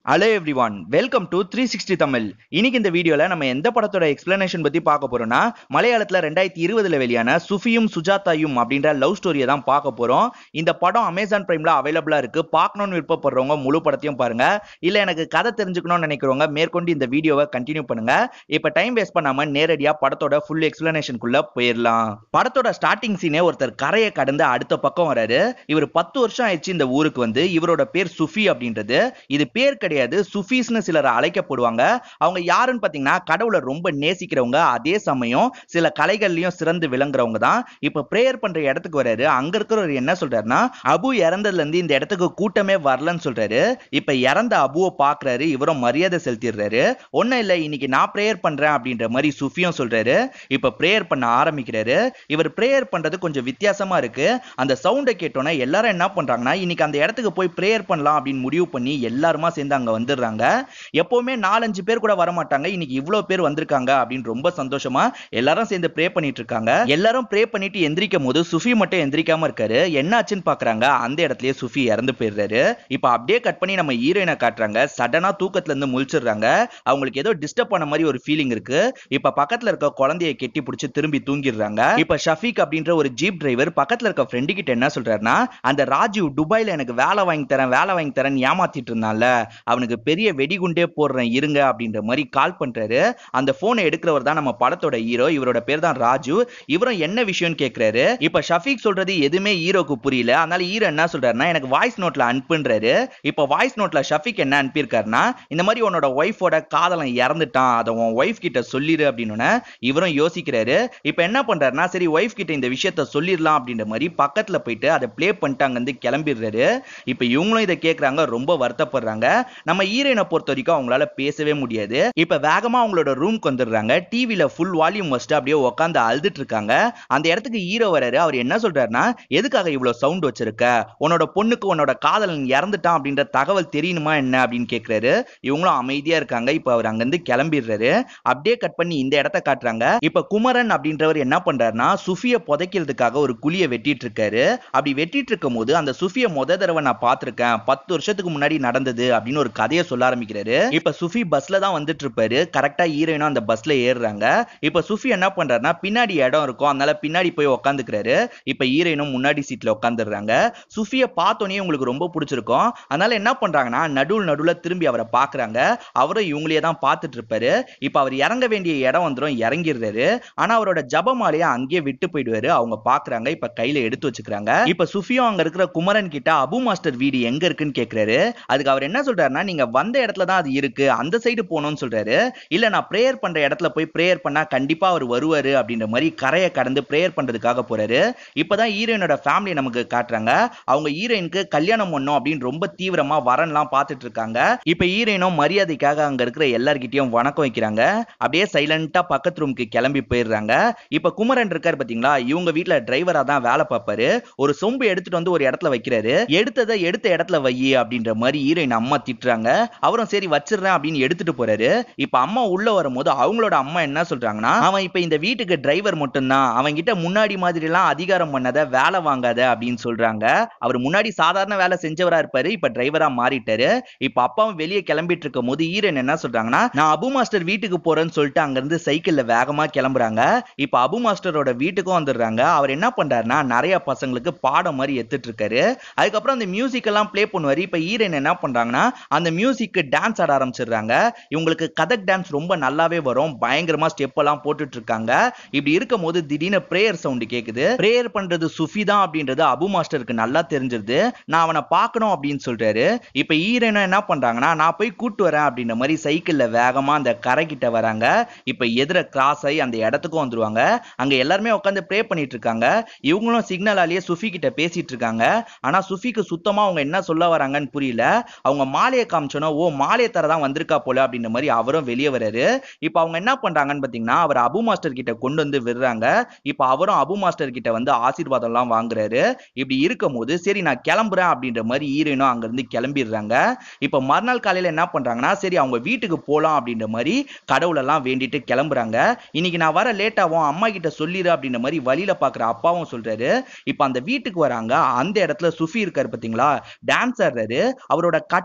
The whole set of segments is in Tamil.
hello everyone welcome to three sixty Tamil இன்னைக்கு இந்த வீடியோல நம்ம எந்த படத்தோட எக்ஸ்பிளனேஷன் பத்தி பார்க்க போறோம்னா மலையாளத்துல ரெண்டாயிரத்தி இருபதுல வெளியான சுஃபியும் சுஜாதாயும் அப்படின்ற லவ் ஸ்டோரியை தான் பார்க்க போறோம் இந்த படம் அமேசான் பிரைம்ல அவைலபிளா இருக்கு பார்க்கணும்னு விருப்பப்படுறவங்க முழு படத்தையும் பாருங்க இல்ல எனக்கு கதை தெரிஞ்சுக்கணும்னு நினைக்கிறவங்க மேற்கொண்டு இந்த வீடியோவை கண்டினியூ பண்ணுங்க இப்ப டைம் வேஸ்ட் பண்ணாம நேரடியா படத்தோட ஃபுல் எக்ஸ்பிளனேஷனுக்குள்ள போயிடலாம் படத்தோட ஸ்டார்டிங் சீனே ஒருத்தர் கரையை கடந்து அடுத்த பக்கம் வராரு இவர் பத்து வருஷம் ஆயிடுச்சு இந்த ஊருக்கு வந்து இவரோட பேர் சுஃபி அப்படின்றது இது பேர் கிடையாது சுஃபீஸ்னு சிலர் அழைக்கப்படுவாங்க அவங்க யாருன்னு பாத்தீங்கன்னா கடவுளை ரொம்ப நேசிக்கிறவங்க அதே சமயம் சில கலைகள்லயும் சிறந்து விளங்குறவங்க தான் இப்ப பிரேயர் பண்ற இடத்துக்கு வராரு அங்க இருக்கிறவர் என்ன சொல்றாருன்னா அபு இறந்ததுல இருந்து இந்த இடத்துக்கு கூட்டமே வரலன்னு சொல்றாரு இப்ப இறந்த அபுவை பாக்குறாரு இவரும் மரியாதை செலுத்திடுறாரு ஒன்னும் இல்ல இன்னைக்கு நான் பிரேயர் பண்றேன் அப்படின்ற மாதிரி சுஃபியும் சொல்றாரு இப்ப பிரேயர் பண்ண ஆரம்பிக்கிறாரு இவர் பிரேயர் பண்றது கொஞ்சம் வித்தியாசமா இருக்கு அந்த சவுண்டை கேட்டோன்னே எல்லாரும் என்ன பண்றாங்கன்னா இன்னைக்கு அந்த இடத்துக்கு போய் பிரேயர் பண்ணலாம் அப்படின்னு முடிவு பண்ணி எல்லாருமா சேர்ந்து அங்க வந்துடுறாங்க எப்பவுமே நாலஞ்சு பேர் கூட வர மாட்டாங்க இன்னைக்கு இவ்வளவு பேர் வந்திருக்காங்க அப்படின்னு ரொம்ப சந்தோஷமா எல்லாரும் சேர்ந்து ப்ரே பண்ணிட்டு இருக்காங்க எல்லாரும் ப்ரே பண்ணிட்டு எந்திரிக்கும் போது சுஃபி மட்டும் எந்திரிக்காம இருக்காரு என்னாச்சுன்னு பாக்குறாங்க அந்த இடத்துலயே சுஃபி இறந்து போயிடுறாரு இப்ப அப்படியே கட் பண்ணி நம்ம ஹீரோயினை காட்டுறாங்க சடனா தூக்கத்துல இருந்து முழிச்சிடுறாங்க அவங்களுக்கு ஏதோ டிஸ்டர்ப் பண்ண மாதிரி ஒரு ஃபீலிங் இருக்கு இப்ப பக்கத்துல இருக்க குழந்தைய கெட்டி பிடிச்சி திரும்பி தூங்கிடுறாங்க இப்ப ஷஃபீக் அப்படின்ற ஒரு ஜீப் டிரைவர் பக்கத்துல இருக்க ஃப்ரெண்டு கிட்ட என்ன சொல்றாருன்னா அந்த ராஜீவ் துபாயில எனக்கு வேலை வாங்கி தரேன் வேலை வாங்கி தரேன் ஏமாத்திட்டு இருந்தான்ல அவனுக்கு பெரிய வெடிகுண்டே போடுறேன் இருங்க அப்படின்ற மாதிரி கால் பண்றாரு அந்த போனை எடுக்கிறவர் தான் நம்ம படத்தோட ஹீரோ இவரோட பேர் தான் ராஜு இவரும் என்ன விஷயம்னு கேக்குறாரு இப்ப ஷஃபீக் சொல்றது எதுவுமே ஹீரோக்கு புரியல அதனால ஹீரோ என்ன சொல்றாருன்னா எனக்கு வாய்ஸ் நோட்ல அனுப்புன்றாரு இப்ப வாய்ஸ் நோட்ல ஷஃபீக் என்ன அனுப்பியிருக்காருன்னா இந்த மாதிரி உன்னோட ஒய்ஃபோட காதலன் இறந்துட்டான் அதை உன் ஒய்ஃப் கிட்ட சொல்லிடு அப்படின்னு இவரும் யோசிக்கிறாரு இப்ப என்ன பண்றாருன்னா சரி ஒய்ஃப் கிட்ட இந்த விஷயத்த சொல்லிடலாம் அப்படின்ற மாதிரி பக்கத்துல போயிட்டு அதை ப்ளே பண்ணிட்டு அங்க இருந்து கிளம்பிடுறாரு இப்ப இவங்களும் இதை கேக்குறாங்க ரொம்ப வருத்தப்படுறாங்க நம்ம ஹீரோயினை பொறுத்த வரைக்கும் அவங்களால பேசவே முடியாது இப்ப வேகமா அவங்களோட ரூம்க்கு வந்துடுறாங்க டிவில ஃபுல் வால்யூம் வச்சுட்டு அப்படியே உட்காந்து அழுதுட்டு இருக்காங்க அந்த இடத்துக்கு ஹீரோ வராரு அவர் என்ன சொல்றாருன்னா எதுக்காக இவ்வளவு சவுண்ட் வச்சிருக்க உன்னோட பொண்ணுக்கு உன்னோட காதலன் இறந்துட்டான் அப்படின்ற தகவல் தெரியணுமா என்ன அப்படின்னு கேக்குறாரு இவங்களும் அமைதியா இருக்காங்க இப்ப அவர் அங்கிருந்து கிளம்பிடுறாரு அப்படியே கட் பண்ணி இந்த இடத்த காட்டுறாங்க இப்ப குமரன் அப்படின்றவர் என்ன பண்றாருன்னா சுஃபிய புதைக்கிறதுக்காக ஒரு குழியை வெட்டிட்டு இருக்காரு அப்படி வெட்டிட்டு இருக்கும் போது அந்த சுஃபிய முத தடவை நான் பார்த்திருக்கேன் பத்து வருஷத்துக்கு முன்னாடி நடந்தது அப்படின்னு ஒரு கதையை சொல்ல ஆரம்பிக்கிறாரு இப்ப சுஃபி பஸ்ல தான் வந்துட்டு இருப்பாரு கரெக்டா ஹீரோயினும் அந்த பஸ்ல ஏறுறாங்க இப்ப சுஃபி என்ன பண்றாருன்னா பின்னாடி இடம் இருக்கும் அதனால பின்னாடி போய் உட்காந்துக்கிறாரு இப்ப ஹீரோயினும் முன்னாடி சீட்ல உட்காந்துடுறாங்க சுஃபிய பார்த்தோன்னே உங்களுக்கு ரொம்ப பிடிச்சிருக்கும் அதனால என்ன பண்றாங்கன்னா நடுவில் நடுவுல திரும்பி அவரை பாக்குறாங்க அவரும் இவங்களே தான் பார்த்துட்டு இருப்பாரு இப்ப அவர் இறங்க வேண்டிய இடம் வந்துடும் இறங்கிடுறாரு ஆனா அவரோட ஜபமாலையை அங்கேயே விட்டு போயிடுவாரு அவங்க பாக்குறாங்க இப்ப கையில எடுத்து வச்சுக்கிறாங்க இப்ப சுஃபியும் அங்க இருக்கிற குமரன் கிட்ட அபு மாஸ்டர் வீடு எங்க இருக்குன்னு கேக்குறாரு அதுக்கு அவர் என்ன சொல்றாருன்னா நீங்க வந்த இடத்துல தான் அது இருக்கு அந்த சைடு போகணும்னு சொல்றாரு இல்ல நான் பிரேயர் பண்ற இடத்துல போய் பிரேயர் பண்ணா கண்டிப்பா அவர் வருவாரு அப்படின்ற மாதிரி கரையை கடந்து பிரேயர் பண்றதுக்காக போறாரு இப்பதான் ஹீரோயினோட ஃபேமிலி நமக்கு காட்டுறாங்க அவங்க ஹீரோயினுக்கு கல்யாணம் பண்ணும் அப்படின்னு ரொம்ப தீவிரமா வரன்லாம் பார்த்துட்டு இருக்காங்க இப்ப ஹீரோயினும் மரியாதைக்காக அங்க இருக்கிற எல்லார்கிட்டயும் வணக்கம் வைக்கிறாங்க அப்படியே சைலண்டா பக்கத்து ரூமுக்கு கிளம்பி போயிடுறாங்க இப்ப குமரன் இருக்காரு பாத்தீங்களா இவங்க வீட்ல டிரைவரா தான் வேலை பார்ப்பாரு ஒரு சொம்பு எடுத்துட்டு வந்து ஒரு இடத்துல வைக்கிறாரு எடுத்ததை எடுத்த இடத்துல வை அப்படின்ற மாதிரி ஹீரோயின் அம்மா திட்டுறாங்க அவரும் சரி வச்சிடுறேன் அப்படின்னு எடுத்துட்டு போறாரு இப்ப அம்மா உள்ள வரும்போது அவங்களோட அம்மா என்ன சொல்றாங்கன்னா அவன் இப்ப இந்த வீட்டுக்கு டிரைவர் மட்டும்தான் அவன் கிட்ட முன்னாடி மாதிரி எல்லாம் அதிகாரம் பண்ணாத வேலை வாங்காத அப்படின்னு சொல்றாங்க அவர் முன்னாடி சாதாரண வேலை செஞ்சவரா இருப்பாரு இப்ப டிரைவரா மாறிட்டாரு இப்ப அப்பாவும் வெளியே கிளம்பிட்டு இருக்கும் போது ஹீரோயின் என்ன சொல்றாங்கன்னா நான் அபு மாஸ்டர் வீட்டுக்கு போறேன்னு சொல்லிட்டு அங்க இருந்து சைக்கிள்ல வேகமா கிளம்புறாங்க இப்ப அபு மாஸ்டரோட வீட்டுக்கும் வந்துடுறாங்க அவர் என்ன பண்றாருன்னா நிறைய பசங்களுக்கு பாடம் மாதிரி எடுத்துட்டு இருக்காரு அதுக்கப்புறம் அந்த மியூசிக் எல்லாம் ப்ளே பண்ணுவாரு இப்ப ஹீரோயின் என்ன பண்றாங்கன்னா அந்த மியூசிக்கு டான்ஸ் ஆட ஆரம்பிச்சிடுறாங்க இவங்களுக்கு கதக் டான்ஸ் ரொம்ப நல்லாவே வரும் பயங்கரமா ஸ்டெப் எல்லாம் போட்டுட்டு இருக்காங்க இப்படி இருக்கும் போது திடீர்னு பிரேயர் சவுண்ட் கேக்குது பிரேயர் பண்றது சுஃபி தான் அப்படின்றது அபு மாஸ்டருக்கு நல்லா தெரிஞ்சிருது நான் அவனை பார்க்கணும் அப்படின்னு சொல்றாரு இப்ப ஹீரோயின் என்ன பண்றாங்கன்னா நான் போய் கூட்டு வரேன் அப்படின்ற மாதிரி சைக்கிள்ல வேகமா அந்த கரை கிட்ட வராங்க இப்ப எதிர கிராஸ் ஆகி அந்த இடத்துக்கும் வந்துருவாங்க அங்க எல்லாருமே உட்காந்து ப்ரே பண்ணிட்டு இருக்காங்க இவங்களும் சிக்னலாலேயே சுஃபி கிட்ட பேசிட்டு இருக்காங்க ஆனா சுஃபிக்கு சுத்தமா அவங்க என்ன சொல்ல வராங்கன்னு புரியல அவங்க மாலையை காமிச்சோன்னா ஓ மாலையை தர தான் வந்திருக்கா போல அப்படின்ற மாதிரி அவரும் வெளியே வராரு இப்ப அவங்க என்ன பண்றாங்கன்னு பாத்தீங்கன்னா அவர் அபு மாஸ்டர் கிட்ட கொண்டு வந்து விடுறாங்க இப்ப அவரும் அபு மாஸ்டர் கிட்ட வந்து ஆசீர்வாதம் எல்லாம் வாங்குறாரு இப்படி இருக்கும் போது சரி நான் கிளம்புறேன் அப்படின்ற மாதிரி ஹீரோயினும் அங்க இருந்து கிளம்பிடுறாங்க இப்ப மறுநாள் காலையில என்ன பண்றாங்கன்னா சரி அவங்க வீட்டுக்கு போலாம் அப்படின்ற மாதிரி கடவுளெல்லாம் வேண்டிட்டு கிளம்புறாங்க இன்னைக்கு நான் வர லேட் ஆகும் அம்மா கிட்ட சொல்லிடு அப்படின்ற மாதிரி வழியில பாக்குற அப்பாவும் சொல்றாரு இப்ப அந்த வீட்டுக்கு வராங்க அந்த இடத்துல சுஃபி இருக்காரு பாத்தீங்களா டான்ஸ் ஆடுறாரு அவரோட கட்டை விரலால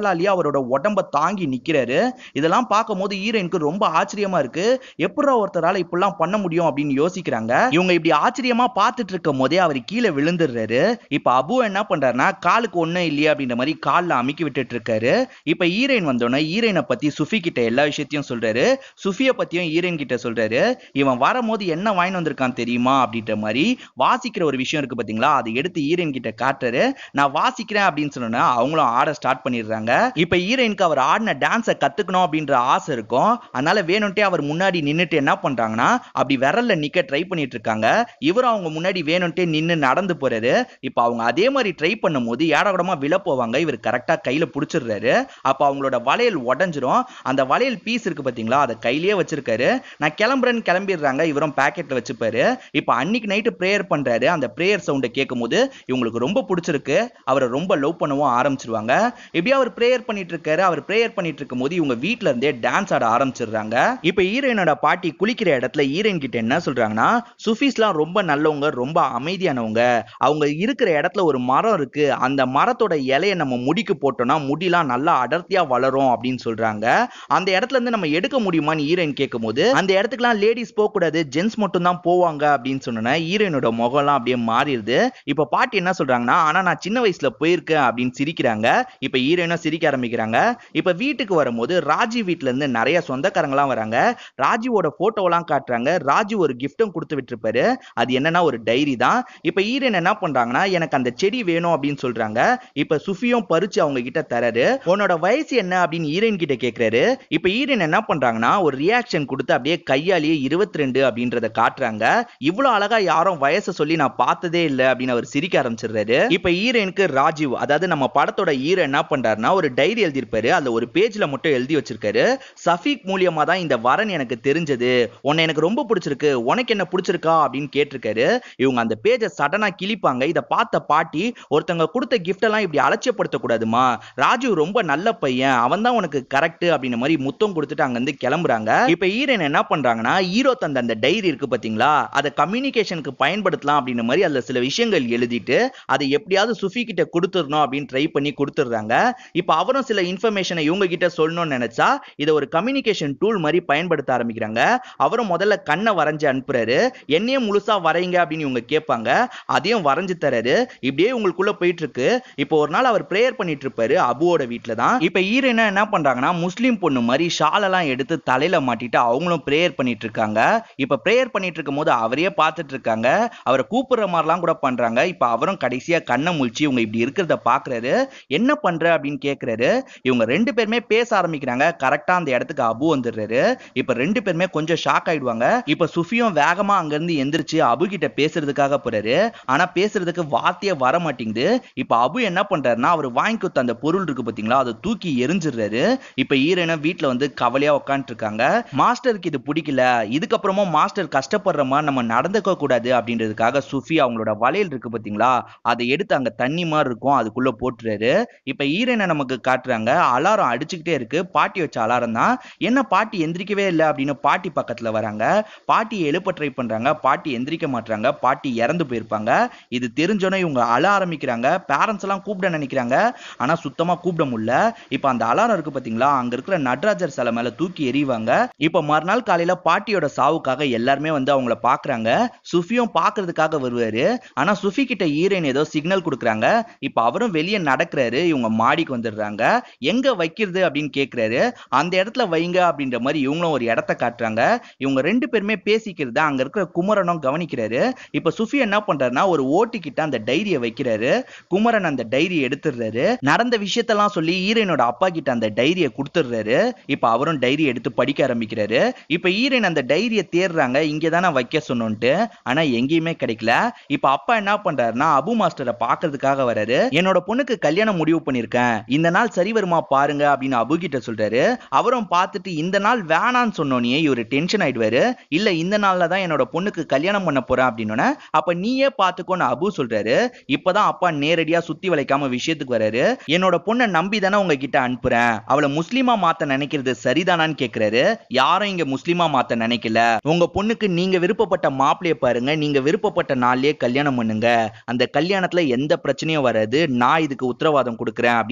காலாலேயே அவரோட உடம்ப தாங்கி நிக்கிறாரு இதெல்லாம் பார்க்கும்போது ஹீரோயினுக்கு ரொம்ப ஆச்சரியமா இருக்கு எப்படா ஒருத்தரால இப்படிலாம் பண்ண முடியும் அப்படின்னு யோசிக்கிறாங்க இவங்க இப்படி ஆச்சரியமா பார்த்துட்டு இருக்கும் போதே அவர் கீழே விழுந்துடுறாரு இப்ப அபு என்ன பண்றாருன்னா காலுக்கு ஒண்ணும் இல்லையே அப்படின்ற மாதிரி கால்ல அமுக்கி விட்டுட்டு இருக்காரு இப்ப ஹீரோயின் வந்தோடனே ஹீரோயினை பத்தி சுஃபி கிட்ட எல்லா விஷயத்தையும் சொல்றாரு சுஃபிய பத்தியும் ஹீரோயின் கிட்ட சொல்றாரு இவன் வரும்போது என்ன வாங்கிட்டு வந்திருக்கான் தெரியுமா அப்படின்ற மாதிரி வாசிக்கிற ஒரு விஷயம் இருக்கு பாத்தீங்களா அதை எடுத்து ஹீரோயின் கிட்ட காட்டுறாரு நான் வாசிக்கிறேன் அப்படின்னு சொன்னா அவங்களும் ஆட ஸ்டார்ட் பண்ணிடுறாங்க இப்ப ஹீரோயினுக்கு அவர் ஆடின டான்ஸை கத்துக்கணும் அப்படின்ற ஆசை இருக்கும் அதனால வேணும்ட்டே அவர் முன்னாடி நின்னுட்டு என்ன பண்றாங்கன்னா அப்படி விரல்ல நிக்க ட்ரை பண்ணிட்டு இருக்காங்க இவரும் அவங்க முன்னாடி வேணும்ட்டே நின்னு நடந்து போறாரு இப்ப அவங்க அதே மாதிரி ட்ரை பண்ணும்போது ஏடகடமா விழ போவாங்க இவர் கரெக்டா கையில புடிச்சிடுறாரு அப்ப அவங்களோட வளையல் உடஞ்சிரும் அந்த வளையல் பீஸ் இருக்கு பாத்தீங்களா அதை கையிலேயே வச்சிருக்காரு நான் கிளம்புறேன்னு கிளம்பிடுறாங்க இவரும் பாக்கெட்ல வச்சுப்பாரு இப்ப அன்னைக்கு நைட்டு ப்ரேயர் பண்றாரு அந்த ப்ரேயர் சவுண்டை கேட்கும்போது இவங்களுக்கு ரொம்ப பிடிச்சிருக்கு அவரை ரொம்ப லவ் பண்ணவும் ஆரம்பிச்சிருவாங்க இப்படியே அவர் ப்ரேயர் பண்ணிட்டு இருக்காரு அவர் ப்ரேயர் பண்ணிட்டு இருக்கும்போது இவங்க வீட்ல இருந்தே டான்ஸ் ஆட ஆரம்பிச்சிடுறாங்க இப்ப ஹீரோயினோட பாட்டி குளிக்கிற இடத்துல ஹீரோயின் கிட்ட என்ன சொல்றாங்கன்னா சுஃபீஸ்லாம் ரொம்ப நல்லவங்க ரொம்ப அமைதியானவங்க அவங்க இருக்கிற இடத்துல ஒரு மரம் இருக்கு அந்த மரத்தோட இலைய நம்ம முடிக்கு போட்டோம்னா முடிலாம் நல்லா அடர்த்தியா வளரும் அப்படின்னு சொல்றாங்க அந்த இடத்துல இருந்து நம்ம எடுக்க முடியுமான்னு ஹீரோயின் கேட்கும்போது அந்த இடத்துக்குலாம் லேடிஸ் போக கூடாது ஜென்ஸ் மட்டும் தான் போவாங்க அப்படின்னு சொன்னோன்னே ஹீரோயினோட முகம்லாம் அப்படியே மாறிடுது இப்ப பாட்டி என்ன சொல்றாங்கன்னா ஆனா நான் சின்ன வயசுல போயிருக்கேன் அப்படின்னு சிரிக்கிறாங்க இப்ப ஹீரோயினும் சிரிக்க ஆரம்பிக்கிறாங்க இப்ப வீட்டுக்கு வரும்போது ராஜி வீட்ல இருந்து நிறைய சொந்தக்காரங்களாம் வராங்க ராஜுவோட போட்டோலாம் காட்டுறாங்க ராஜு ஒரு கிஃப்டும் கொடுத்து விட்டுருப்பாரு அது என்னன்னா ஒரு டைரி தான் இப்ப ஹீரோயின் என்ன பண்றாங்கன்னா எனக்கு அந்த செடி வேணும் அப்படின்னு சொல்றாங்க இப்ப சுஃபியும் பறிச்சு அவங்க கிட்ட தராரு உன்னோட வயசு என்ன அப்படின்னு ஹீரோயின் கிட்ட கேக்குறாரு இப்ப ஹீரோயின் என்ன பண்றாங்கன்னா ஒரு ரியாக்ஷன் கொடுத்து அப்படியே கையாலேயே இருபத்தி ரெண்டு அப்படின்றத காட்டுறாங்க இவ்வளவு அழகா யாரும் வயசை சொல்லி நான் பார்த்ததே இல்லை அப்படின்னு அவர் சிரிக்க ஆரம்பிச்சிடுறாரு இப்ப ஹீரோயினுக்கு ராஜீவ் அதாவது நம்ம படத்தோட ஹீரோ என்ன பண்றாருன்னா ஒரு டைரி எழுதியிருப்பாரு அதுல ஒரு பேஜ்ல மட்டும் எழுதி வச்சிருக்காரு சஃபீக் மூலியமா தான் இந்த வரன் எனக்கு தெரிஞ்சது உன்னை எனக்கு ரொம்ப பிடிச்சிருக்கு உனக்கு என்ன பிடிச்சிருக்கா அப்படின்னு கேட்டிருக்காரு இவங்க அந்த பேஜை சடனா கிழிப்பாங்க இதை பார்த்த பாட்டி ஒருத்தங்க கொடுத்த gift எல்லாம் இப்படி அலட்சியப்படுத்த கூடாதுமா ராஜீவ் ரொம்ப நல்ல பையன் அவன் தான் உனக்கு கரெக்ட் அப்படின்ற மாதிரி முத்தம் கொடுத்துட்டு அங்க இருந்து கிளம்புறாங்க இப்ப ஹீரோயின் என்ன பண்றாங்கன்னா ஹீரோ தந்த அந்த டைரி இருக்கு பாத்தீங்களா அதை கம்யூனிகேஷனுக்கு பயன்படுத்தலாம் அப்படின்ற மாதிரி அதுல சில விஷயங்கள் எழுதிட்டு அதை எப்படியாவது சுஃபி கிட்ட கொடுத்துடணும் அப்படின்னு ட்ரை பண்ணி கொடுத்துடுறாங்க இப்ப அவரும் சில இன்ஃபர்மேஷனை இவங்க கிட்ட சொல்லணும்னு நினைச்சா இதை ஒரு கம்யூனிகேஷன் டூல் மாதிரி பயன்படுத்த ஆரம்பிக்கிறாங்க அவரும் முதல்ல கண்ணை வரைஞ்சு அனுப்புறாரு என்னையும் முழுசா வரைங்க அப்படின்னு இவங்க கேட்பாங்க அதையும் வரைஞ்சு தராரு இப்படியே உங்களுக்குள்ள போயிட்டு இருக்கு இப்போ ஒரு நாள் அவர் ப்ரேயர் பண்ணிட்டு இருப்பாரு அபுவோட வீட்ல தான் இப்ப ஹீரோயினா என்ன பண்றாங்கன்னா முஸ்லீம் பொண்ணு மாதிரி ஷாலெல்லாம் எடுத்து தலையில மாட்டிட்டு அவங்களும் ப்ரேயர் பண்ணிட்டு இருக்காங்க இப்ப ப்ரேயர் பண்ணிட்டு இருக்கும் போது அவரையே பார்த்துட்டு இருக்காங்க அவரை கூப்பிடுற மாதிரிலாம் கூட பண்றாங்க இப்ப அவரும் கடைசியா கண்ணை முழிச்சு இவங்க இப்படி இருக்கிறத பாக்குறாரு என்ன பண்ற அப்படின்னு கேக்குறாரு இவங்க ரெண்டு பேருமே பேச ஆரம்பிக்கிறாங்க கரெக்டா அந்த இடத்துக்கு அபு வந்துடுறாரு இப்ப ரெண்டு பேருமே கொஞ்சம் ஷாக் ஆயிடுவாங்க இப்ப சுஃபியும் வேகமா அங்க இருந்து எந்திரிச்சு அபு கிட்ட பேசுறதுக்காக போறாரு ஆனா பேசுறதுக்கு வார்த்தையே வர மாட்டேங்குது இப்ப அபு என்ன பண்றாருன்னா அவர் வாங்கி கொடுத்த அந்த பொருள் இருக்கு பாத்தீங்களா அதை தூக்கி எரிஞ்சிடுறாரு இப்ப ஈரனை வீட்ல வந்து கவலையா உட்காந்துட்டு இருக்காங்க மாஸ்டருக்கு இது பிடிக்கல இதுக்கப்புறமும் மாஸ்டர் கஷ்டப்படுற மாதிரி நம்ம நடந்துக்க கூடாது அப்படின்றதுக்காக சுஃபி அவங்களோட வளையல் இருக்கு பாத்தீங்களா அதை எடுத்து அங்க தண்ணி மாதிரி இருக்கும் அதுக்குள்ள போட்டுறாரு இப்ப ஈரனை நமக்கு காட்டுறாங்க அலாரம் அடிச்சுக்கிட்டே இருக்கு பாட்டி வச்ச அலாரம் தான் என்ன பாட்டி எந்திரிக்கவே இல்லை அப்படின்னு பாட்டி பக்கத்துல வராங்க பாட்டி எழுப்ப ட்ரை பண்றாங்க பாட்டி எந்திரிக்க மாட்டாங்க பாட்டி இறந்து போயிருப்பாங்க இது தெரிஞ்சோன்னே இவங்க அழ ஆரம்பிக்கிறாங்க பேரண்ட்ஸ் எல்லாம் கூப்பிட நினைக்கிறாங்க ஆனா சுத்தமா கூப்பிட முடியல இப்ப அந்த அலாரம் இருக்கு பாத்தீங்களா அங்க இருக்கிற நடராஜர் சிலை மேல தூக்கி எறிவாங்க இப்ப மறுநாள் காலையில பாட்டியோட சாவுக்காக எல்லாருமே வந்து அவங்கள பாக்குறாங்க சுஃபியும் பாக்குறதுக்காக வருவாரு ஆனா சுஃபி கிட்ட ஈரன் ஏதோ சிக்னல் கொடுக்குறாங்க இப்ப அவரும் வெளியே நடக்கிறாரு இவங்க மாடிக்கு வந்துடுறாங்க எங்க வைக்கிறது அப்படின்னு கேக்குறாரு அந்த இடத்துல வைங்க அப்படின்ற மாதிரி இவங்களும் ஒரு இடத்த காட்டுறாங்க இவங்க ரெண்டு பேருமே பேசிக்கிறத அங்க இருக்கிற குமரனும் கவனிக்கிறாரு இப்ப சுஃபி என்ன பண்றாருன்னா ஒரு ஓட்டு கிட்ட அந்த டைரியை வைக்கிறாரு குமரன் அந்த டைரியை எடுத்துடுறாரு நடந்த விஷயத்தெல்லாம் சொல்லி ஈரனோட அப்பா கிட்ட அந்த டைரியை கொடுத்துடுறாரு இப்ப அவரும் டைரி எடுத்து படிக்க ஆரம்பிக்கிறாரு இப்ப ஈரன் அந்த டைரியை தேடுறாங்க இங்க தானே வைக்க சொன்னோன்ட்டு ஆனா எங்கேயுமே கிடைக்கல இப்ப அப்பா என்ன பண்றாருன்னா அபு மாஸ்டரை பாக்குறதுக்காக வராரு என்னோட பொண்ணுக்கு கல்யாணம் முடிவு பண்ணிருக்கேன் இந்த நாள் சரி வருமா பாருங்க அப்படின்னு அபு கிட்ட சொல்றாரு அவரும் பார்த்துட்டு இந்த நாள் வேணான்னு சொன்னோனே இவரு டென்ஷன் ஆயிடுவாரு இல்ல இந்த நாள்ல தான் என்னோட பொண்ணுக்கு கல்யாணம் பண்ண போறேன் அப்படின்னு அப்ப நீயே பாத்துக்கோன்னு அபு சொல்றாரு இப்பதான் அப்பா நேரடியா சுத்தி வளைக்காம விஷயத்துக்கு வராரு என்னோட பொண்ணை நம்பி தானே உங்ககிட்ட அனுப்புறேன் அவளை முஸ்லீமா மாத்த நினைக்கிறது சரிதானான்னு கேக்குறாரு யாரும் இங்க முஸ்லீமா மாத்த நினைக்கல உங்க பொண்ணுக்கு நீங்க விருப்பப்பட்ட மாப்பிளைய பாருங்க நீங்க விருப்பப்பட்ட நாள்லயே கல்யாணம் பண்ணுங்க அந்த கல்யாணத்துல எந்த பிரச்சனையும் வராது நான் இதுக்கு உத்தரவாதம் கொடுக்குறேன் அப்படின்னு சொல்றாரு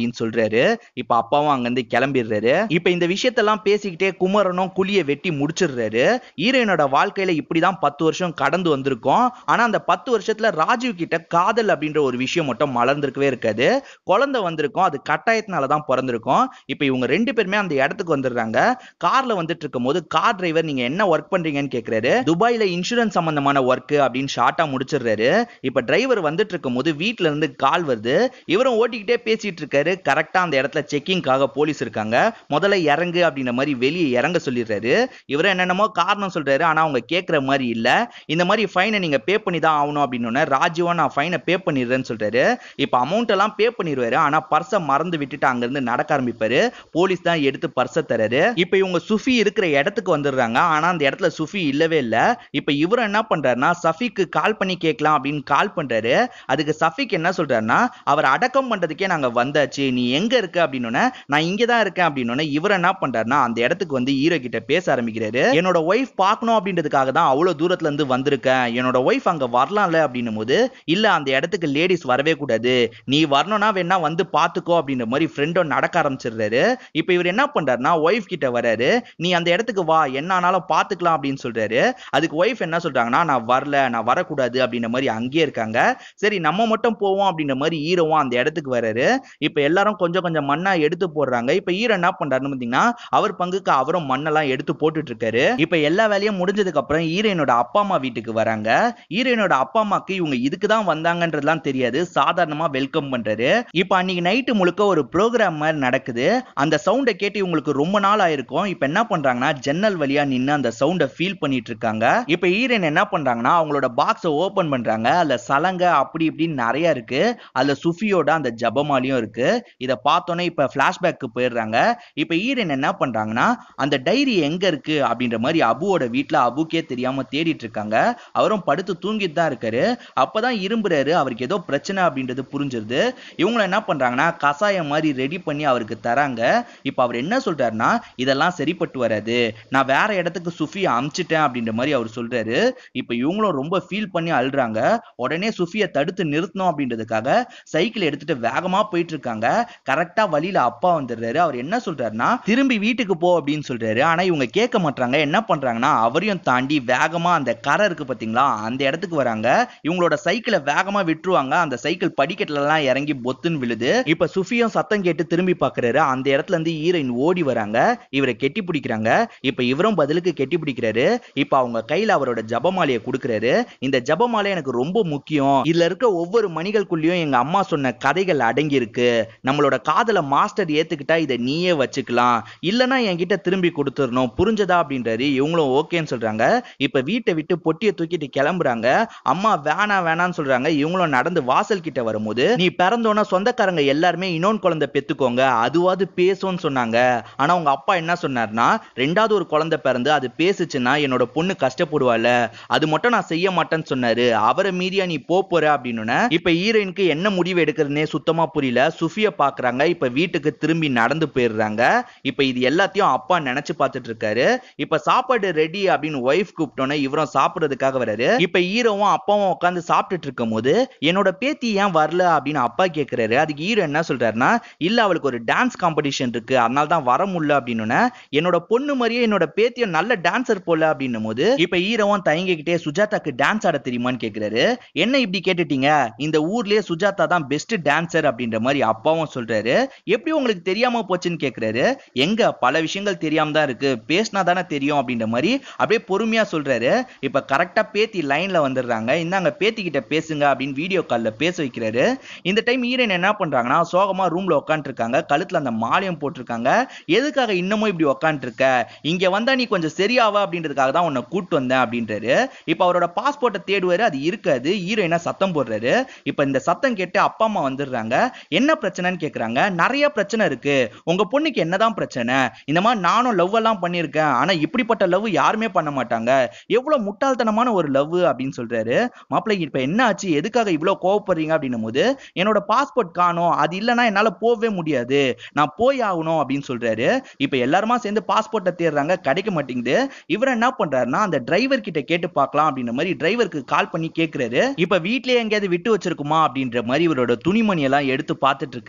சொல்லிட்டாரு இப்ப அப்பாவும் அங்கிருந்து கிளம்பிடுறாரு இப்ப இந்த விஷயத்தெல்லாம் பேசிக்கிட்டே குமரனும் குழிய வெட்டி முடிச்சிடுறாரு ஹீரோயினோட வாழ்க்கையில இப்படிதான் பத்து வருஷம் கடந்து வந்திருக்கோம் ஆனா அந்த பத்து வருஷத்துல ராஜீவ் கிட்ட காதல் அப்படின்ற ஒரு விஷயம் மட்டும் மலர்ந்திருக்கவே இருக்காது குழந்தை வந்திருக்கும் அது கட்டாயத்தினால தான் பிறந்திருக்கும் இப்ப இவங்க ரெண்டு பேருமே அந்த இடத்துக்கு வந்துடுறாங்க கார்ல வந்துட்டு இருக்கும் போது கார் டிரைவர் நீங்க என்ன ஒர்க் பண்றீங்கன்னு கேக்குறாரு துபாயில இன்சூரன்ஸ் சம்பந்தமான ஒர்க் அப்படின்னு ஷார்ட்டா முடிச்சிடுறாரு இப்ப டிரைவர் வந்துட்டு இருக்கும் போது வீட்ல இருந்து கால் வருது இவரும் ஓட்டிக்கிட்டே பேசிட்டு இருக்காரு கரெக்டா அந்த இடத்துல செக்கிங்காக போலீஸ் இருக்காங்க முதல்ல இறங்கு அப்படின்ற மாதிரி வெளியே இறங்க சொல்லிடுறாரு இவரும் என்னென்னமோ காரணம் சொல்றாரு ஆனா அவங்க கேட்கிற மாதிரி இல்ல இந்த மாதிரி ஃபைனை நீங்க பே பண்ணி தான் ஆகணும் அப்படின்னு ராஜீவா நான் ஃபைனை பே பண்ணிடுறேன்னு சொல்றாரு இப்ப அமௌண்ட் எல்லாம் பே பண்ணிடுவாரு ஆனா பர்ஸை மறந்து விட்டுட்டு அங்க இருந்து நடக்க ஆரம்பிப்பாரு போலீஸ் தான் எடுத்து பர்ஸை தராரு இப்ப இவங்க சுஃபி இருக்கிற இடத்துக்கு வந்துடுறாங்க ஆனா அந்த இடத்துல சுஃபி இல்லவே இல்ல இப்ப இவரும் என்ன பண்றாருன்னா சஃபிக்கு கால் பண்ணி கேட்கலாம் அப்படின்னு கால் பண்றாரு அதுக்கு சஃபிக் என்ன சொல்றாருன்னா அவர் அடக்கம் பண்றதுக்கே நாங்க வந்தாச்சு நீ எங்க இருக்க அப்படின்னு நான் இங்க தான் இருக்கேன் அப்படின்னு இவர் என்ன பண்றாருன்னா அந்த இடத்துக்கு வந்து ஹீரோ கிட்ட பேச ஆரம்பிக்கிறாரு என்னோட ஒய்ஃப் பார்க்கணும் அப்படின்றதுக்காக தான் அவ்வளவு தூரத்துல இருந்து வந்திருக்கேன் என்னோட ஒய்ஃப் அங்க வரலாம்ல அப்படின்னும் போது இல்ல அந்த இடத்துக்கு லேடிஸ் வரவே கூடாது நீ வரணும்னா வேணா வந்து பாத்துக்கோ அப்படின்ற மாதிரி ஃப்ரெண்டும் நடக்க ஆரம்பிச்சிடுறாரு இப்ப இவர் என்ன பண்றாருன்னா ஒய்ஃப் கிட்ட வராரு நீ அந்த இடத்துக்கு வா என்ன ஆனாலும் பாத்துக்கலாம் அப்படின்னு சொல்றாரு அதுக்கு ஒய்ஃப் என்ன சொல்றாங்கன்னா நான் வரல நான் வரக்கூடாது அப்படின்ற மாதிரி அங்கேயே இருக்காங்க சரி நம்ம மட்டும் போவோம் அப்படின்ற மாதிரி ஈரவும் அந்த இடத்துக்கு வராரு இப்ப எல்லாரும் கொஞ்சம் கொஞ்சம் மண்ணா எடுத்து போடுறாங்க இப்ப ஈர என்ன பண்றாருன்னு பாத்தீங்கன்னா அவர் பங்குக்கு அவரும் மண்ணெல்லாம் எடுத்து போட்டுட்டு இருக்காரு இப்ப எல்லா வேலையும் முடிஞ்சதுக்கு அப்புறம் ஹீரோயினோட அப்பா அம்மா வீட்டுக்கு வராங்க ஹீரோயினோட அப்பா அம்மாக்கு இவங்க இதுக்கு தான் வந்தாங்கன்றதுலாம் தெரியாது சாதாரணமா வெல்கம் பண்றாரு இப்ப அன்னைக்கு நைட்டு முழுக்க ஒரு ப்ரோக்ராம் மாதிரி நடக்குது அந்த சவுண்டை கேட்டு இவங்களுக்கு ரொம்ப நாள் ஆயிருக்கும் இப்ப என்ன பண்றாங்கன்னா ஜன்னல் வழியா நின்னு அந்த சவுண்டை ஃபீல் பண்ணிட்டு இருக்காங்க இப்ப ஹீரோயின் என்ன பண்றாங்கன்னா அவங்களோட பாக்ஸை ஓபன் பண்றாங்க அதுல சலங்க அப்படி இப்படின்னு நிறைய இருக்கு அதுல சுஃபியோட அந்த ஜபமாலியும் இருக்கு இத பார்த்தோன்னே இப்ப பிளாஷ்பேக்கு போயிடுறாங்க இப்ப ஹீரோயின் என்ன பண்றாங்கன்னா அந்த டைரி எங்க இருக்கு அப்படின்ற மாதிரி அபுவோட வீட்ல அபுக்கே தெரியாம தேடிட்டு இருக்காங்க அவரும் படுத்து தூங்கிட்டு தான் இருக்காரு அப்பதான் இரும்புறாரு அவருக்கு ஏதோ பிரச்சனை அப்படின்றது புரிஞ்சிருது இவங்க என்ன பண்றாங்கன்னா கசாயம் மாதிரி ரெடி பண்ணி அவருக்கு தராங்க இப்ப அவர் என்ன சொல்றாருன்னா இதெல்லாம் சரிப்பட்டு வராது நான் வேற இடத்துக்கு சுஃபியை அமிச்சிட்டேன் அப்படின்ற மாதிரி அவர் சொல்றாரு இப்ப இவங்களும் ரொம்ப ஃபீல் பண்ணி அழுறாங்க உடனே சுஃபியை தடுத்து நிறுத்தணும் அப்படின்றதுக்காக சைக்கிள் எடுத்துட்டு வேகமா போயிட்டு இருக்காங்க கரெக்டா வழியில அப்பா வந்துடுறாரு அவர் என்ன சொல்றாருன்னா திரும்பி வீட்டுக்கு போ அப்படின்னு சொல்றாரு ஆனா இவங்க கேட்க மாட்டாங்க என்ன பண்றாங்கன்னா அவரையும் தாண்டி வேகமா அந்த கரை இருக்கு பாத்தீங்களா அந்த இடத்துக்கு வராங்க இவங்களோட சைக்கிளை வேகமா விட்டுருவாங்க அந்த சைக்கிள் படிக்கட்டுல எல்லாம் இறங்கி பொத்துன்னு விழுது இப்ப சுஃபியும் சத்தம் கேட்டு திரும்பி பாக்குறாரு அந்த இடத்துல இருந்து ஹீரோயின் ஓடி வராங்க இவரை கெட்டி பிடிக்கிறாங்க இப்ப இவரும் பதிலுக்கு கெட்டி பிடிக்கிறாரு இப்ப அவங்க கையில அவரோட ஜபமாலையை கொடுக்குறாரு இந்த ஜபமாலை எனக்கு ரொம்ப முக்கியம் இதுல இருக்க ஒவ்வொரு மணிகளுக்குள்ளயும் எங்க அம்மா சொன்ன கதைகள் அடங்கி இருக்கு நம்மளோட காதல மாஸ்டர் ஏத்துக்கிட்டா இதை நீயே வச்சுக்கலாம் இல்லனா என்கிட்ட திரும்பி கொடுத்துடணும் புரிஞ்சதா அப்படின்றாரு இவங்களும் ஓகேன்னு சொல்றாங்க இப்ப வீட்டை விட்டு பொட்டியை தூக்கிட்டு கிளம்புறாங்க அம்மா வேணாம் வேணாம்னு சொல்றாங்க இவங்களும் நடந்து வாசல் கிட்ட வரும்போது நீ பிறந்தோன்னா சொந்தக்காரங்க எல்லாருமே இன்னொன்னு குழந்தை பெத்துக்கோங்க அதுவாது பேசும்னு சொன்னாங்க ஆனா உங்க அப்பா என்ன சொன்னார்னா ரெண்டாவது ஒரு குழந்தை பிறந்து அது பேசுச்சுன்னா என்னோட பொண்ணு கஷ்டப்படுவாள் அது மட்டும் நான் செய்ய மாட்டேன்னு சொன்னாரு அவரை மீறியா நீ போ போற அப்படின்னு இப்ப ஹீரோயினுக்கு என்ன முடிவு எடுக்கிறதுனே சுத்தமா புரியல சுஃபிய பாக்குறாங்க இப்ப வீட்டுக்கு திரும்பி நடந்து போயிடுறாங்க இப்ப இது எல்லாத்தையும் அப்பா நினைச்சு பார்த்துட்டு இருக்காரு இப்ப சாப்பாடு ரெடி அப்படின்னு ஒய்ஃப் கூப்பிட்டோன்னே இவரும் சாப்பிடுறதுக்காக வராரு இப்ப ஹீரோவும் அப்பாவும் உட்காந்து சாப்பிட்டுட்டு இருக்கும் போது என்னோட பேத்தி ஏன் வரல அப்படின்னு அப்பா கேக்குறாரு அதுக்கு ஹீரோ என்ன சொல்றாருன்னா இல்ல அவளுக்கு ஒரு டான்ஸ் காம்படிஷன் இருக்கு அதனால தான் வர முடியல அப்படின்னு என்னோட பொண்ணு மாதிரியே என்னோட பேத்தியும் நல்ல டான்சர் போல அப்படின்னும் போது இப்ப ஹீரோவும் தயங்கிக்கிட்டே சுஜாதாக்கு டான்ஸ் ஆட தெரியுமான்னு கேக்குறாரு என்ன இப்படி கேட்டுட்டீங்க இந்த ஊர்லயே சுஜாதா தான் பெஸ்ட் டான்சர் அப்படின்ற மாதிரி அப்பாவும் சொல்றாரு எப்படி உங்களுக்கு தெரியாம போச்சுன்னு கேக்குறாரு எங்க பல விஷயங்கள் தெரியாம தான் இருக்கு பேசினா தானே தெரியும் அப்படின்ற மாதிரி அப்படியே பொறுமையா சொல்றாரு இப்ப கரெக்டா பேத்தி லைன்ல வந்துடுறாங்க இந்தாங்க பேத்தி கிட்ட பேசுங்க அப்படின்னு வீடியோ கால்ல பேச வைக்கிறாரு இந்த டைம் ஹீரோயின் என்ன பண்றாங்கன்னா சோகமா ரூம்ல உட்காந்துருக்காங்க கழுத்துல அந்த மாலையும் போட்டிருக்காங்க எதுக்காக இன்னமும் இப்படி உட்காந்துருக்க இங்க வந்தா நீ கொஞ்சம் சரியாவா அப்படின்றதுக்காக தான் உன்னை கூட்டு வந்தேன் அப்படின்றாரு இப்ப அவரோட பாஸ்போர்ட்டை தேடுவாரு அது இருக்காது ஹீரோயினா சத்தம் போடுறாரு இப்ப இந்த சத்தம் கேட்டு அப்பா அம்மா வந்துடுறாங்க என்ன பிரச்சனைன்னு கேக்குறாங்க நிறைய பிரச்சனை இருக்கு உங்க பொண்ணுக்கு என்னதான் பிரச்சனை இந்த மாதிரி நானும் லவ் எல்லாம் பண்ணியிருக்கேன் ஆனா இப்படிப்பட்ட லவ் யாருமே பண்ண மாட்டாங்க எவ்வளவு முட்டாள்தனமான ஒரு லவ் அப்படின்னு சொல்றாரு மாப்பிள்ளை இப்ப என்ன ஆச்சு எதுக்காக இவ்வளவு கோவப்படுறீங்க அப்படின்னும் போது என்னோட பாஸ்போர்ட் காணும் அது இல்லைன்னா என்னால போகவே முடியாது நான் போய் ஆகணும் அப்படின்னு சொல்றாரு இப்ப எல்லாருமா சேர்ந்து பாஸ்போர்ட்டை தேடுறாங்க கிடைக்க மாட்டேங்குது இவர் என்ன பண்றாருன்னா அந்த டிரைவர் கிட்ட கேட்டு பார்க்கலாம் அப்படின்ற மாதிரி டிரைவருக்கு கால் பண்ணி கேக்குறாரு இப்ப வீட்லயே எங்கேயாவது விட்டு வச்சிருக்குமா அப்படின்ற மாதிரி இவரோட துணிமணி எல்லாம் எடுத்து பார்த்துட்டு இருக்காரு ஆனா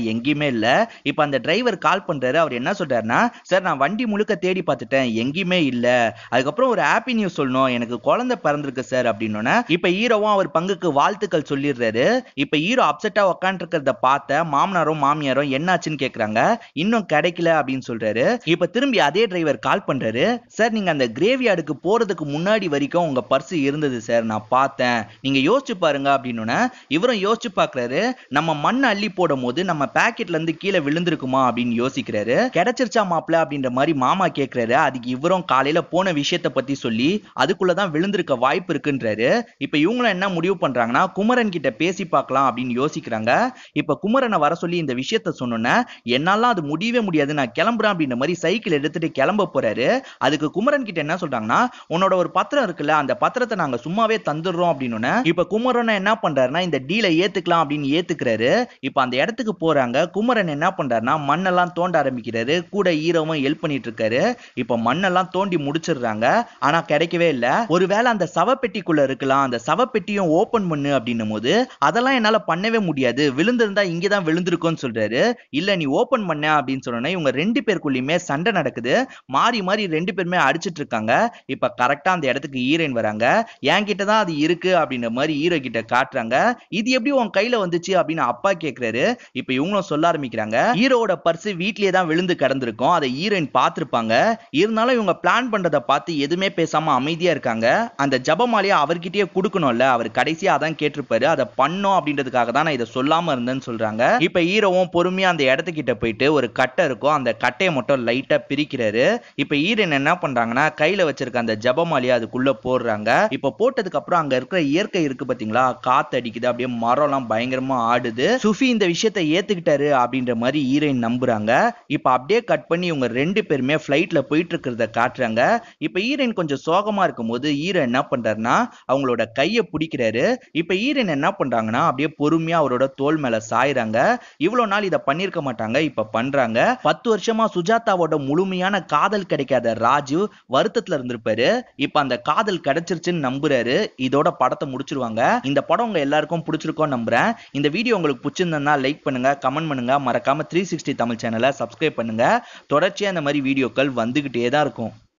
எங்கேயுமே இல்ல இப்ப அந்த டிரைவர் கால் பண்றாரு அவர் என்ன சொல்றாருன்னா சார் நான் வண்டி முழுக்க தேடி பார்த்துட்டேன் எங்கேயுமே இல்ல அதுக்கப்புறம் ஒரு ஹாப்பி நியூஸ் சொல்லணும் எனக்கு குழந்தை பிறந்திருக்கு சார் அப்படின்னோன்னே இப்ப ஹீரோவும் அவர் பங்குக்கு வாழ்த்துக்கள் சொல்லிடுறாரு இப்ப ஹீரோ அப்செட்டா உக்காந்துருக்கிறத பார்த்த மாமனாரும் மாமியாரும் என்னாச்சுன்னு கேக்குறாங்க இன்னும் கிடைக்கல அப்படின்னு சொல்றாரு இப்ப திரும்பி அதே டிரைவர் கால் பண்றாரு சார் நீங்க அந்த கிரேவியார்டுக்கு போறதுக்கு முன்னாடி வரைக்கும் உங்க பர்ஸ் இருந்தது சார் நான் பார்த்தேன் நீங்க யோசிச்சு பாருங்க அப்படின்னு இவரும் யோசிச்சு பாக்குறாரு நம்ம மண் அள்ளி போடும் போது நம்ம பாக்கெட்ல இருந்து கீழே விழுந்திருக்குமா அப்படின்னு யோசிக்கிறாரு கிடைச்சிருச்சா மாப்பிள அப்படின்ற மாதிரி மாமா கேக்குறாரு அதுக்கு இவரும் காலையில போன விஷயத்த பத்தி சொல்லி அதுக்குள்ளதான் விழுந்திருக்க வாய்ப்பு இருக்குன்றாரு இப்ப இவங்களும் என்ன முடிவு பண்றாங்கன்னா குமரன் கிட்ட பேசி பார்க்கலாம் அப்படின்னு யோசிக்கிறாங்க இப்ப குமரனை வர சொல்லி இந்த விஷயத்த சொன்னோன்னே என்னாலாம் அது முடியவே முடியாது நான் கிளம்புறேன் அப்படின்ற மாதிரி சைக்கிள் எடுத்துட்டு கிளம்ப போறாரு அதுக்கு குமரன் கிட்ட என்ன சொல்றாங்கன்னா உன்னோட ஒரு பத்திரம் இருக்குல்ல அந்த பத்திரத்தை நாங்க சும்மாவே தந்துடுறோம் அப்படின்னு இப்ப குமரன் என்ன பண்றாருன்னா இந்த டீலை ஏத்துக்கலாம் அப்படின்னு ஏத்துக்கிறாரு இப்ப அந்த இடத்துக்கு போறாங்க குமரன் என்ன பண்றாருன்னா மண்ணெல்லாம் தோண்ட ஆரம்பிக்கிறாரு கூட ஈரவும் ஹெல்ப் பண்ணிட்டு இருக்காரு இப்ப மண்ணெல்லாம் தோண்டி முடிச்சிடுறாங்க ஆனா கிடைக்கவே இல்ல ஒருவேளை அந்த சவப்பெட்டிக்குள்ள இருக்கலாம் அந்த சவப்பெட்டியும் ஓபன் பண்ணு அப்படின்னும் போது அதெல்லாம் என்னால பண்ணவே முடியாது விழுந்திருந்தா இங்கதான் விழுந்திருக்கும்னு சொல்றாரு இல்ல நீ ஓபன் பண்ண அப்படின்னு சொன்னோன்னே இவங்க ரெண்டு பேருக்குள்ளயுமே சண்டை நடக்குது மாறி மாறி ரெண்டு பேருமே அடிச்சிட்டு இருக்காங்க இப்ப கரெக்டா அந்த இடத்துக்கு ஹீரோயின் வராங்க என்கிட்ட தான் அது இருக்கு அப்படின்ற மாதிரி ஹீரோ கிட்ட காட்டுறாங்க இது எப்படி உன் கையில வந்துச்சு அப்படின்னு அப்பா கேக்குறாரு இப்ப இவங்களும் சொல்ல ஆரம்பிக்கிறாங்க ஹீரோவோட பர்ஸ் வீட்லயே தான் விழுந்து கிடந்திருக்கும் அதை ஹீரோயின் பார்த்திருப்பாங்க இருந்தாலும் இவங்க பிளான் பண்றத பார்த்து எதுவுமே பேசாம அமைதியா இருக்காங்க அந்த ஜபமாலையை அவர்கிட்டயே கொடுக்கணும்ல அவர் கடைசியா அதான் கேட்டிருப்பாரு அதை பண்ணோம் அப்படின்றதுக்காக தான் நான் இதை சொல்லாம இருந்தேன்னு சொல்றாங்க இப்ப ஹீரோவும் பொறுமையா அந்த இடத்துக்கிட்ட போயிட்டு ஒரு கட்டை இருக்கும் அந்த கட்டையை மட்டும் லைட்டா பிரிக்கிறாரு இப்ப ஹீரோயின் என்ன பண்றாங்கன்னா கையில வச்சிருக்க அந்த ஜபமாலையை அதுக்குள்ள போடுறாங்க இப்ப போட்டதுக்கு அப்புறம் அங்க இருக்கிற இயற்கை இருக்கு பாத்தீங்களா காத்து அடிக்குது அப்படியே மரம்லாம் பயங்கரமா ஆடுது சுஃபி இந்த விஷயத்த ஏத்துக்கிட்டாரு அப்படின்ற மாதிரி ஹீரோயின் நம்புறாங்க இப்ப அப்படியே கட் பண்ணி இவங்க ரெண்டு பேருமே ஃபிளைட்ல போயிட்டு இருக்கிறத காட்டுறாங்க இப்ப ஹீரோயின் கொஞ்சம் சோகமா இருக்கும்போது ஹீரோ என்ன பண்றாருன்னா அவங்களோட கையை பிடிக்கிறாரு இப்ப ஹீரோயின் என்ன பண்றாங்கன்னா அப்படியே பொறுமையா அவரோட தோல் மேல சாயுறாங்க இவ்வளவு நாள் இதை பண்ணிருக்க மாட்டாங்க இப்ப பண்றாங்க பத்து வருஷமா சுஜாதாவோட முழுமையான காதல் கிடைக்காத ராஜு வருத்தத்துல இருந்திருப்பாரு இப்ப அந்த காதல் கிடைச்சிருச்சுன்னு நம்புறாரு இதோட படத்தை முடிச்சிருவாங்க இந்த படம் உங்க எல்லாருக்கும் பிடிச்சிருக்கும் நம்புறேன் இந்த வீடியோ உங்களுக்கு பிடிச்சிருந்தா லைக் பண்ணுங்க கமெண்ட் பண்ணுங்க மறக்காம த்ரீ சிக்ஸ்டி தமிழ் சேனலை சப்ஸ்கிரைப் பண்ணுங்க தொடர்ச்சியா இந்த மாதிரி வீடியோக்கள் வந்துகிட்டே தான் இருக்கும்